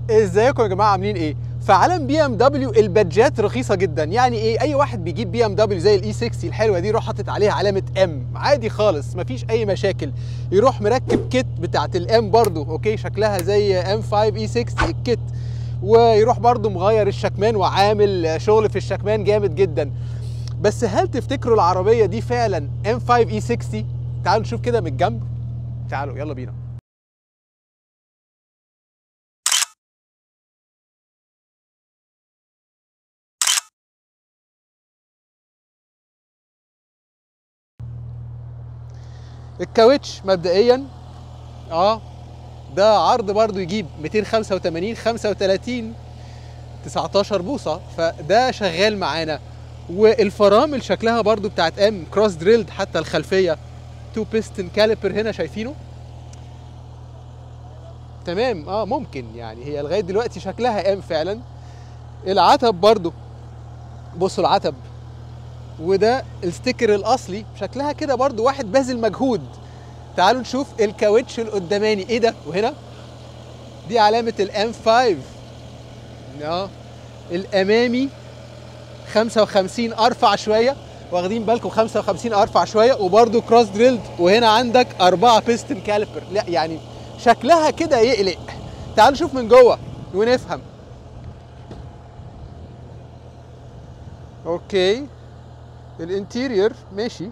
ازيكم يا جماعه عاملين ايه في عالم بي ام دبليو البادجات رخيصه جدا يعني ايه اي واحد بيجيب بي ام دبليو زي الاي 60 الحلوه دي يروح حاطط عليها علامه ام عادي خالص مفيش اي مشاكل يروح مركب كيت بتاعت الام برضو اوكي شكلها زي ام 5 اي 60 الكيت ويروح برضو مغير الشكمان وعامل شغل في الشكمان جامد جدا بس هل تفتكروا العربيه دي فعلا ام 5 اي 60 تعالوا نشوف كده من الجنب تعالوا يلا بينا الكاوتش مبدئيا اه ده عرض برضو يجيب 285 35 19 بوصه فده شغال معانا والفرامل شكلها برضو بتاعت ام كروس دريلد حتى الخلفيه تو بيستن كاليبر هنا شايفينه تمام اه ممكن يعني هي لغايه دلوقتي شكلها ام فعلا العتب برضو بصوا العتب وده الستيكر الاصلي شكلها كده برضو واحد باذل مجهود تعالوا نشوف الكاوتش القداماني ايه ده وهنا دي علامة الام 5 اه الامامي 55 ارفع شوية واخدين بالكم 55 ارفع شوية وبرضو كروس دريلد وهنا عندك أربعة بيستن كاليبر لا يعني شكلها كده يقلق تعالوا نشوف من جوه ونفهم اوكي الانتيرير ماشي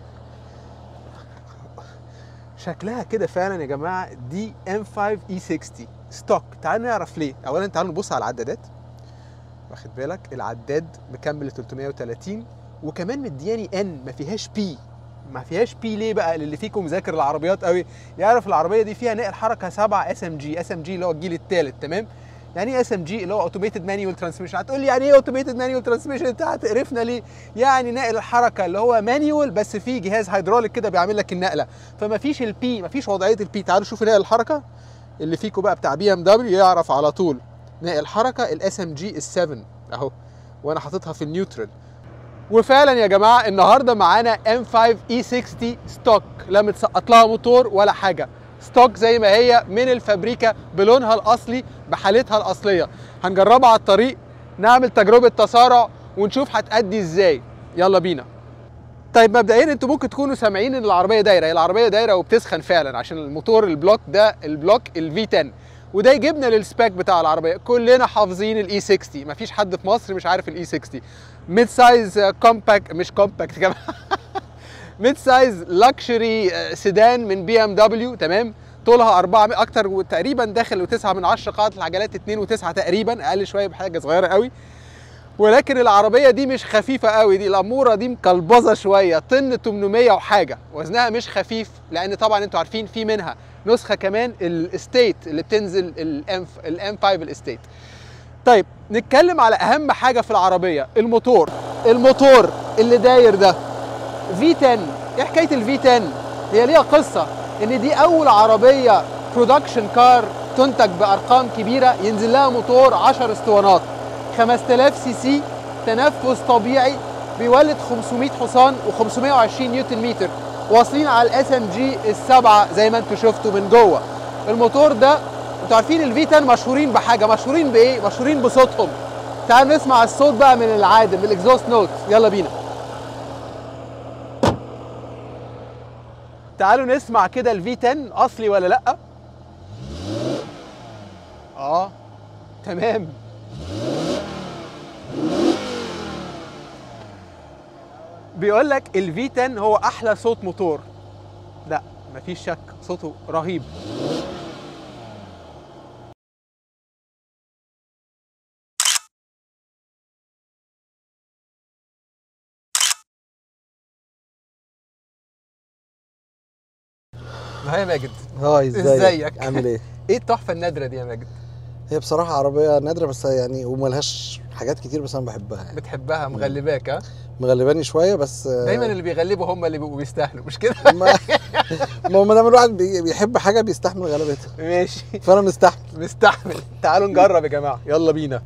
شكلها كده فعلا يا جماعه دي ام 5 اي 60 ستوك تعالوا نعرف ليه اولا تعالوا نبص على العدادات واخد بالك العداد مكمل 330 وكمان مدياني ان ما فيهاش بي ما فيهاش بي ليه بقى اللي فيكم مذاكر العربيات قوي يعرف العربيه دي فيها نقل حركه 7 اس ام جي اس ام جي اللي هو الجيل الثالث تمام يعني ايه اس ام جي اللي هو اوتوميتد مانيوال ترانسميشن هتقول لي يعني ايه اوتوميتد مانيوال ترانسميشن انت هتقرفنا ليه يعني نقل الحركه اللي هو مانيوال بس فيه جهاز هيدروليك كده بيعمل لك النقله فما فيش البي ما فيش وضعيه البي تعالوا شوفوا نقل الحركه اللي فيكم بقى بتاع بي ام دبليو يعرف على طول نقل الحركه الاس ام جي ال7 اهو وانا حاططها في النيوترال وفعلا يا جماعه النهارده معانا ام 5 اي 60 ستوك لا متسقط لها موتور ولا حاجه ستوك زي ما هي من الفابريكا بلونها الاصلي بحالتها الاصليه هنجربها على الطريق نعمل تجربه تسارع ونشوف هتأدي ازاي يلا بينا طيب مبدئيا انتوا ممكن تكونوا سامعين ان العربيه دايره هي العربيه دايره وبتسخن فعلا عشان الموتور البلوك ده البلوك الفي 10 وده يجيبنا للسباك بتاع العربيه كلنا حافظين الاي 60 مفيش حد في مصر مش عارف الاي 60 ميد سايز كومباكت مش كومباكت كمان ميد سايز لكشري سيدان من بي ام دبليو تمام طولها 4 اكتر تقريبا داخل و9 من 10 قاعده العجلات 2 و9 تقريبا اقل شويه بحاجه صغيره قوي ولكن العربيه دي مش خفيفه قوي دي الاموره دي مكلبظه شويه طن 800 وحاجه وزنها مش خفيف لان طبعا انتوا عارفين في منها نسخه كمان الاستيت اللي بتنزل الام الام 5 الاستيت طيب نتكلم على اهم حاجه في العربيه الموتور الموتور اللي داير ده في 10 ايه حكايه الفي 10 هي ليها قصه ان دي اول عربيه برودكشن كار تنتج بارقام كبيره ينزل لها موتور 10 اسطوانات 5000 سي سي تنفس طبيعي بيولد 500 حصان و520 نيوتن متر واصلين على الاس ام جي السبعه زي ما انتم شفتوا من جوه الموتور ده انتوا عارفين الفي 10 مشهورين بحاجه مشهورين بايه مشهورين بصوتهم تعالوا نسمع الصوت بقى من العادم الاكزوست نوت يلا بينا تعالوا نسمع كده الفي 10 اصلي ولا لا اه تمام بيقول لك الفي 10 هو احلى صوت موتور لا مفيش شك صوته رهيب ها يا ماجد هاي ازيك ازيك؟ عامل ايه ايه التحفه النادره دي يا ماجد هي بصراحه عربيه نادره بس يعني وملهاش حاجات كتير بس انا بحبها يعني بتحبها مغلباك ها مغلباني شويه بس آه، دايما اللي بيغلبوا هم اللي بيبقوا بيستاهلوا مش كده ما ما هو ما دام الواحد بي- بيحب حاجه بيستحمل غلبتها ماشي فانا مستحمل مستحمل تعالوا نجرب يا جماعه يلا بينا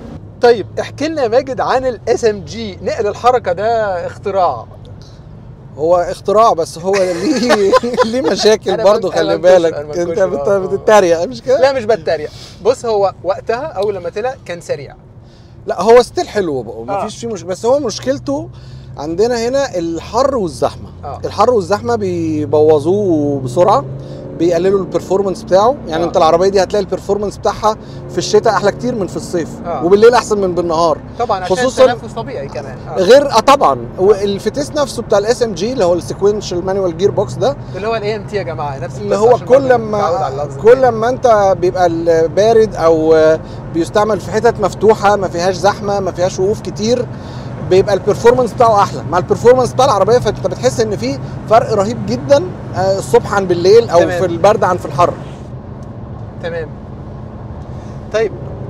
طيب احكي لنا يا ماجد عن الاس ام جي نقل الحركه ده اختراع هو اختراع بس هو ليه ليه مشاكل أنا برضه بنك- أنا خلي بنكش- بالك أنا انت بنكش، بت- آه. بتتريق مش كده؟ لا مش بتريق بص هو وقتها اول لما طلع كان سريع لا هو ستيل حلو بقى آه. مفيش فيه مش بس هو مشكلته عندنا هنا الحر والزحمه اه الحر والزحمه بيبوظوه بسرعه بيقللوا البرفورمانس بتاعه يعني آه. انت العربيه دي هتلاقي البرفورمانس بتاعها في الشتاء احلى كتير من في الصيف آه. وبالليل احسن من بالنهار طبعا عشان خصوصاً- التنفس طبيعي كمان آه. غير اه طبعا والفتيس نفسه بتاع الاس ام جي اللي هو السيكونشال مانوال جير بوكس ده اللي هو الاي ام تي يا جماعه نفس اللي القصة هو عشان كل برضه ما نتعود على اللفظ كل التاني. ما انت بيبقى البارد او بيستعمل في حتت مفتوحه ما فيهاش زحمه ما فيهاش وقوف كتير بيبقى البرفورمانس بتاعه احلى مع البرفورمانس بتاع العربيه فانت بتحس ان في فرق رهيب جدا آه، الصبح عن بالليل او تمام. في البرد عن في الحر تمام طيب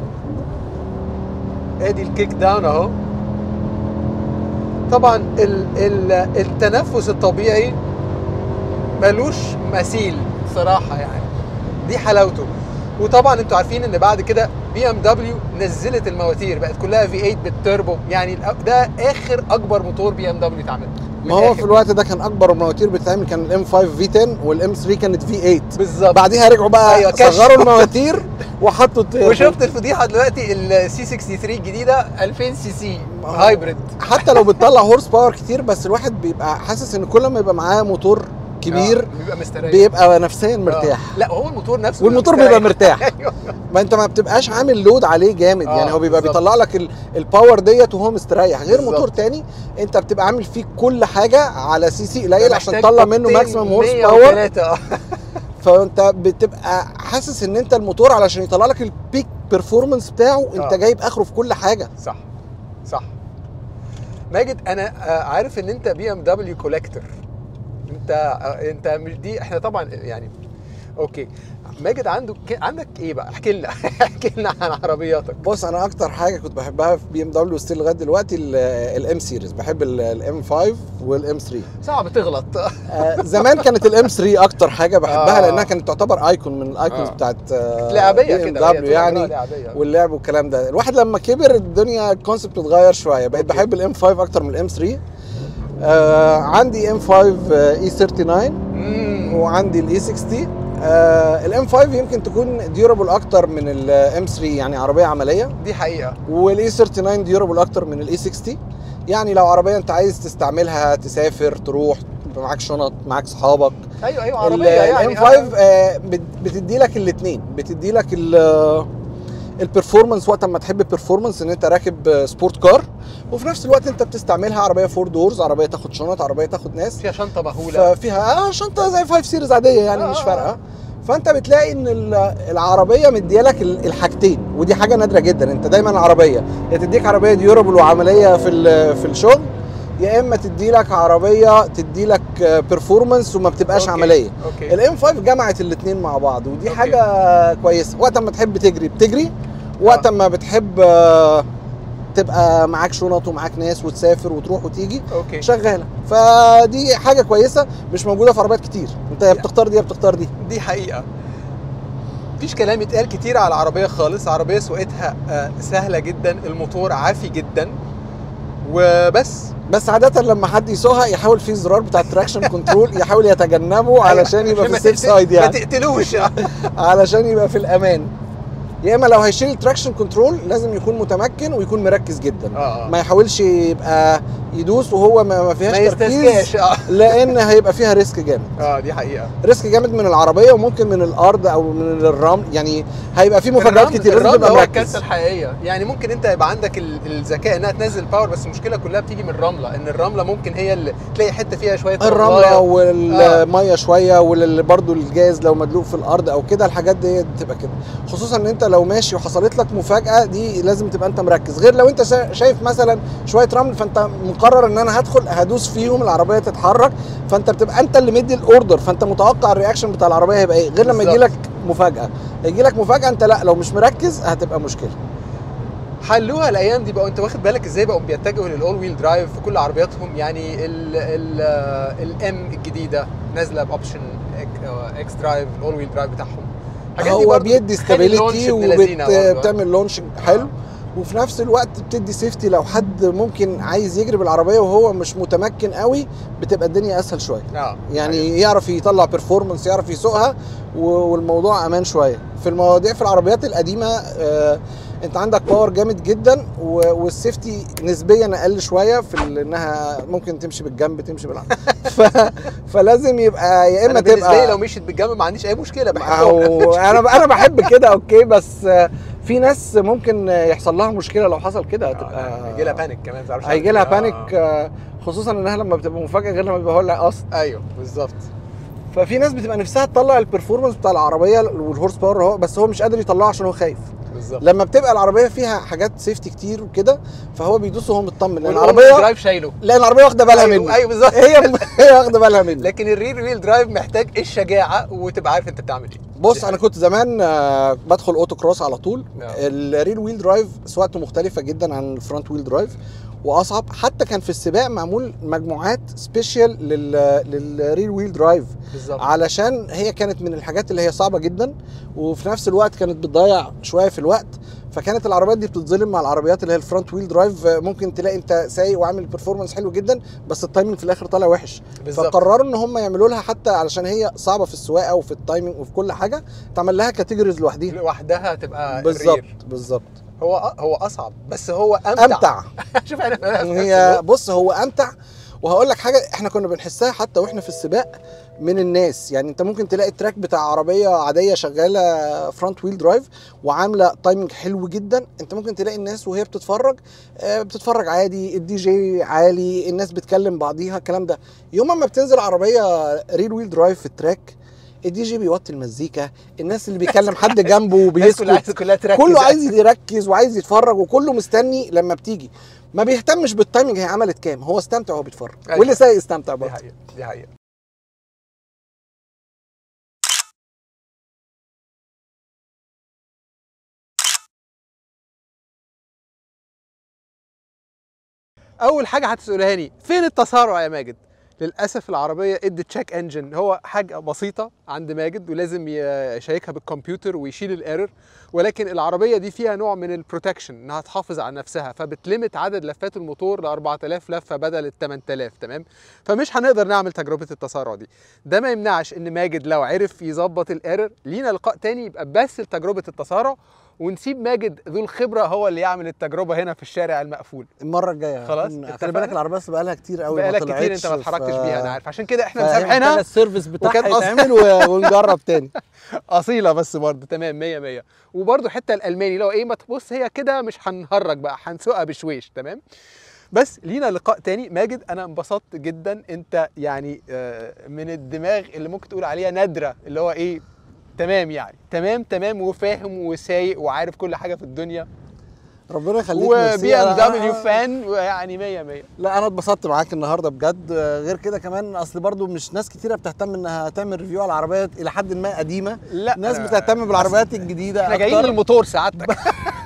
ادي الكيك داون اهو طبعا ال ال التنفس الطبيعي ملوش مثيل صراحه يعني دي حلاوته وطبعا انتوا عارفين ان بعد كده بي ام دبليو نزلت المواتير بقت كلها في 8 بالتربو يعني الأ- ده اخر اكبر موتور بي ام دبليو اتعمل من ما هو الآخر. في الوقت ده كان اكبر المواتير بتتعمل كان الام 5 في 10 والام 3 كانت في 8 بالظبط بعديها رجعوا بقى أيوة، كشف. صغروا المواتير وحطوا التيربو. وشفت الفضيحه دلوقتي السي 63 الجديده 2000 سي سي ما هو- هايبريد حتى لو بتطلع هورس باور كتير بس الواحد بيبقى حاسس ان كل ما يبقى معاه موتور كبير آه، بيبقى مستريح بيبقى نفسيا مرتاح آه. لا هو الموتور نفسه والموتور بيبقى مرتاح ايوه ما انت ما بتبقاش عامل لود عليه جامد آه، يعني هو بيبقى بالظبط. بيطلع لك ال- الباور ديت وهو مستريح غير بالظبط. موتور تاني انت بتبقى عامل فيه كل حاجه على سي سي قليل عشان محتاج تطلع منه اوكتين ماكسيمم هورس باور 103 آه. فانت بتبقى حاسس ان انت الموتور علشان يطلع لك البيك بيرفورمانس بتاعه انت آه. جايب اخره في كل حاجه صح صح ماجد انا آه، عارف ان انت بي ام دبليو كولكتور انت آه، انت مش دي احنا طبعا يعني اوكي ماجد عنده عندك ايه بقى احكي لنا احكي لنا عن عربياتك بص انا اكتر حاجه كنت بحبها في بي ام دبليو ستيل لغايه دلوقتي الام سيريز بحب الام 5 والام 3 صعب تغلط آه، زمان كانت الام 3 اكتر حاجه بحبها آه. لانها كانت تعتبر ايكون من الايكونز آه. بتاعت لعبيه بي ام كده هي دبليو طول عمرها يعني لعبية. واللعب والكلام ده الواحد لما كبر الدنيا الكونسبت اتغير شويه بقيت أوكي. بحب الام 5 اكتر من الام 3 آه عندي ام 5 اي 39 مم. وعندي الاي 60 الام 5 يمكن تكون ديورابل اكتر من الام 3 يعني عربيه عمليه دي حقيقه والاي 39 ديورابل اكتر من الاي 60 يعني لو عربيه انت عايز تستعملها تسافر تروح يبقى معاك شنط معاك صحابك ايوه ايوه عربيه يعني الام 5 بتدي لك الاثنين بتدي لك البرفورمانس وقت ما تحب البرفورمانس ان انت راكب آه، سبورت كار وفي نفس الوقت انت بتستعملها عربيه فور دورز عربيه تاخد شنط عربيه تاخد ناس فيها شنطه مهوله ففيها اه شنطه زي 5 سيريز عاديه يعني آه، مش آه. فارقه فانت بتلاقي ان ال- العربيه مديالك ال- الحاجتين ودي حاجه نادره جدا انت دايما العربيه يا تديك عربيه ديورابل وعمليه في ال- في الشغل يا اما تدي لك عربيه تدي لك بيرفورمانس وما بتبقاش أوكي. عمليه اوكي الام 5 جمعت الاثنين مع بعض ودي أوكي. حاجه كويسه وقت ما تحب تجري بتجري وقت آه. ما بتحب آه، تبقى معاك شنط ومعاك ناس وتسافر وتروح وتيجي اوكي شغاله فدي حاجه كويسه مش موجوده في عربيات كتير انت يا بتختار دي يا بتختار دي دي حقيقة مفيش كلام يتقال كتير على العربية خالص عربية سواقتها آه، سهلة جدا الموتور عافي جدا وبس بس عاده لما حد يسوقها يحاول في زرار بتاع التراكشن كنترول يحاول يتجنبه علشان يبقى في ما السيف تقتل- سايد ما يعني تقتلوش علشان يبقى في الامان يا اما لو هيشيل التراكشن كنترول لازم يكون متمكن ويكون مركز جدا اه ما يحاولش يبقى يدوس وهو ما ما ما فيهاش تركيز يستسكاش اه لان هيبقى فيها ريسك جامد اه دي حقيقة ريسك جامد من العربيه وممكن من الارض او من الرمل يعني هيبقى في مفاجآت الرمل- كتير لازم الرمل تبقى هو مركز الكارثة الحقيقية يعني ممكن انت يبقى عندك ال- الذكاء انها تنزل باور بس المشكلة كلها بتيجي من الرملة ان الرملة ممكن هي اللي تلاقي حتة فيها شوية الرمله رملاية. والميه شويه وبرده الجاز لو مدلوق في الارض او كده الحاجات دي بتبقى كده خصوصا ان انت لو ماشي وحصلت لك مفاجاه دي لازم تبقى انت مركز غير لو انت شا- شايف مثلا شويه رمل فانت مقرر ان انا هدخل هدوس فيهم العربيه تتحرك فانت بتبقى انت اللي مدي الاوردر فانت متوقع الرياكشن بتاع العربيه هيبقى ايه غير لما بالظبط. يجي لك مفاجاه يجي لك مفاجاه انت لا لو مش مركز هتبقى مشكله حلوها الايام دي بقوا انت واخد بالك ازاي بقوا بيتجهوا للاول ويل درايف في كل عربياتهم يعني ال ال الام الجديده نازله باوبشن اكس درايف الاول ويل درايف بتاعهم الحاجات دي هو برضو بيدي بتخلي اللونش ستابيليتي ابن لذينة برضو. وبتعمل لونش حلو وفي نفس الوقت بتدي سيفتي لو حد ممكن عايز يجري بالعربيه وهو مش متمكن قوي بتبقى الدنيا اسهل شويه اه يعني يعرف يطلع بيرفورمانس يعرف يسوقها و- والموضوع امان شويه في المواضيع في العربيات القديمه آه انت عندك باور جامد جدا و- والسيفتي نسبيا اقل شويه في ال- انها ممكن تمشي بالجنب تمشي بالعرض ف... فلازم يبقى يا انا اما بالنسبه لي تبقى لو مشيت بالجنب ما عنديش اي مشكله ما بحبها هو انا انا بحب كده اوكي بس آه، في ناس ممكن يحصل لها مشكله لو حصل كده هتبقى هيجي لها بانيك كمان ما تعرفش هيجي لها تعمل إيه. بانيك آه، خصوصا انها لما بتبقى مفاجاه غير لما بيبقى هو اللي اصلا آه. ايوه بالظبط ففي ناس بتبقى نفسها تطلع البرفورمانس بتاع العربيه والهورس باور هو بس هو مش قادر يطلعه عشان هو خايف بالظبط لما بتبقى العربيه فيها حاجات سيفتي كتير وكده فهو بيدوس وهو مطمن لان والأول العربيه درايف شايله لان العربيه واخده بالها ايوه منه ايوه بالظبط هي هي واخده بالها منه لكن الرير ويل درايف محتاج الشجاعه وتبقى عارف انت بتعمل ايه بص انا كنت زمان آه، بدخل اوتو كروس على طول نعم. الريل ويل درايف سواقته مختلفه جدا عن الفرونت ويل درايف واصعب حتى كان في السباق معمول مجموعات سبيشال لل للريل ويل درايف بالظبط علشان هي كانت من الحاجات اللي هي صعبه جدا وفي نفس الوقت كانت بتضيع شويه في الوقت فكانت العربيات دي بتتظلم مع العربيات اللي هي الفرونت ويل درايف ممكن تلاقي انت سايق وعامل بيرفورمانس حلو جدا بس التايمنج في الاخر طالع وحش بالظبط فقرروا ان هم يعملوا لها حتى علشان هي صعبه في السواقه وفي التايمنج وفي كل حاجه تعمل لها كاتيجوريز لوحديها لوحدها تبقى بالظبط الرير. بالظبط هو هو اصعب بس هو امتع امتع شوف انا هي بص هو امتع وهقول لك حاجه احنا كنا بنحسها حتى واحنا في السباق من الناس يعني انت ممكن تلاقي التراك بتاع عربيه عاديه شغاله فرونت ويل درايف وعامله تايمنج حلو جدا انت ممكن تلاقي الناس وهي بتتفرج آه، بتتفرج عادي الدي جي عالي الناس بتكلم بعضيها الكلام ده يوم ما بتنزل عربيه ريل ويل درايف في التراك الدي جي بيوطي المزيكا الناس اللي بيكلم حد جنبه الناس كلها وبيسكت عايزه كلها تركز كله عايز يركز وعايز يتفرج وكله مستني لما بتيجي ما بيهتمش بالتايمنج هي عملت كام هو استمتع وهو بيتفرج أيوة. واللي سايق استمتع دي برضه حقيقه دي حقيقه اول حاجه هتسالهاني فين التسارع يا ماجد للاسف العربيه ادت تشيك انجن هو حاجه بسيطه عند ماجد ولازم يشيكها بالكمبيوتر ويشيل الايرور ولكن العربيه دي فيها نوع من البروتكشن انها تحافظ على نفسها فبتلمت عدد لفات الموتور ل 4000 لفه بدل ال 8000 تمام فمش هنقدر نعمل تجربه التسارع دي ده ما يمنعش ان ماجد لو عرف يظبط الايرور لينا لقاء تاني يبقى بس لتجربه التسارع ونسيب ماجد ذو الخبره هو اللي يعمل التجربه هنا في الشارع المقفول المره الجايه خلاص، هكون- اتفقنا؟ خلي بالك العربيه بس بقالها كتير قوي بقالك ما كتير انت طلعتش، ما اتحركتش ف- بيها انا عارف عشان كده احنا فهي مسامحينها محتاجة السيرفيس بتاعها وكان قصد- يتعمل و- ونجرب تاني اصيله بس برضه تمام 100 100 وبرضه حته الالماني لو ايه ما تبص هي كده مش هنهرج بقى هنسوقها بشويش تمام بس لينا لقاء تاني ماجد انا انبسطت جدا انت يعني آه، من الدماغ اللي ممكن تقول عليها نادره اللي هو ايه تمام يعني تمام تمام وفاهم وسايق وعارف كل حاجه في الدنيا ربنا يخليك وبي ميرسي. ام أنا- دبليو أنا- فان ويعني 100 100 لا انا اتبسطت معاك النهارده بجد آه، غير كده كمان اصل برضو مش ناس كتيره بتهتم انها تعمل ريفيو على العربيات الى حد ما قديمه لا ناس أنا- بتهتم بالعربيات الجديده احنا جايين أكتر. للموتور سعادتك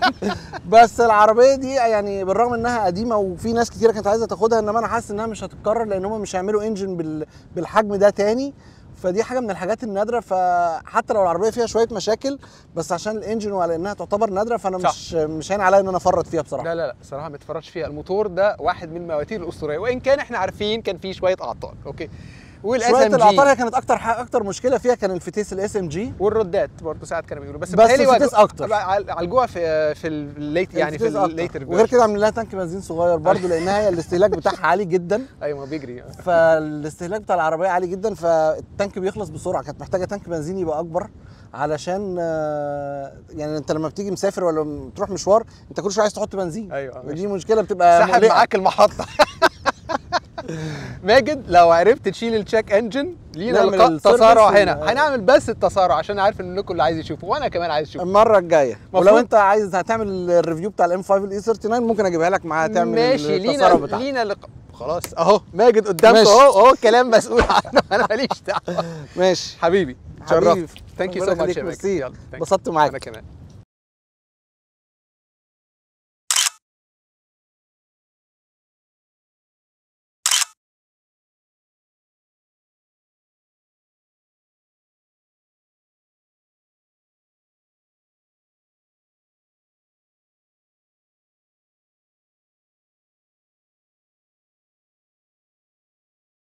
بس العربيه دي يعني بالرغم انها قديمه وفي ناس كتيره كانت عايزه تاخدها انما انا حاسس انها مش هتتكرر لان هم مش هيعملوا انجن بال... بالحجم ده تاني فدي حاجه من الحاجات النادره فحتى لو العربيه فيها شويه مشاكل بس عشان الانجن وعلى انها تعتبر نادره فانا صح. مش مش هين عليا ان انا افرط فيها بصراحه لا لا لا صراحه ما تفرجش فيها الموتور ده واحد من المواتير الاسطوريه وان كان احنا عارفين كان فيه شويه اعطال اوكي والاس شويه ام الاعطال جي هي كانت اكتر ح... اكتر مشكله فيها كان الفتيس الاس ام جي والردات برضه ساعات كانوا بيقولوا بس بس بيتهيألي الفتيس واجهوا- أكتر. عال- عالجوها في في الليت يعني في الليتر وغير كده عاملين لها تانك بنزين صغير برضو لانها هي الاستهلاك بتاعها عالي جدا ايوه ما بيجري فالاستهلاك بتاع العربيه عالي جدا فالتانك بيخلص بسرعه كانت محتاجه تانك بنزين يبقى اكبر علشان آه، يعني انت لما بتيجي مسافر ولا تروح مشوار انت كل شويه عايز تحط بنزين ايوه ماشي. ودي مشكله بتبقى سحب مقلقة. معاك المحطه ماجد لو عرفت تشيل التشيك انجن لينا نعمل لقاء السيرفيس تسارع و- هنا هنعمل بس التسارع عشان عارف ان كل اللي عايز يشوفه وانا كمان عايز اشوفه المره الجايه ولو مفروض- انت عايز هتعمل الريفيو بتاع الام 5 الاي 39 ممكن اجيبها لك معاها تعمل ماشي التسارع لينا بتاعها لينا لقاء خلاص اهو ماجد قدامكم ماشي. اهو اهو كلام مسؤول عنه انا ماليش دعوه ماشي حبيبي حبيبي. تشرفت ثانك يو ربنا سو ماتش يخليك، يا ماجد ميرسي. يلا thank you. اتبسطت معاك انا كمان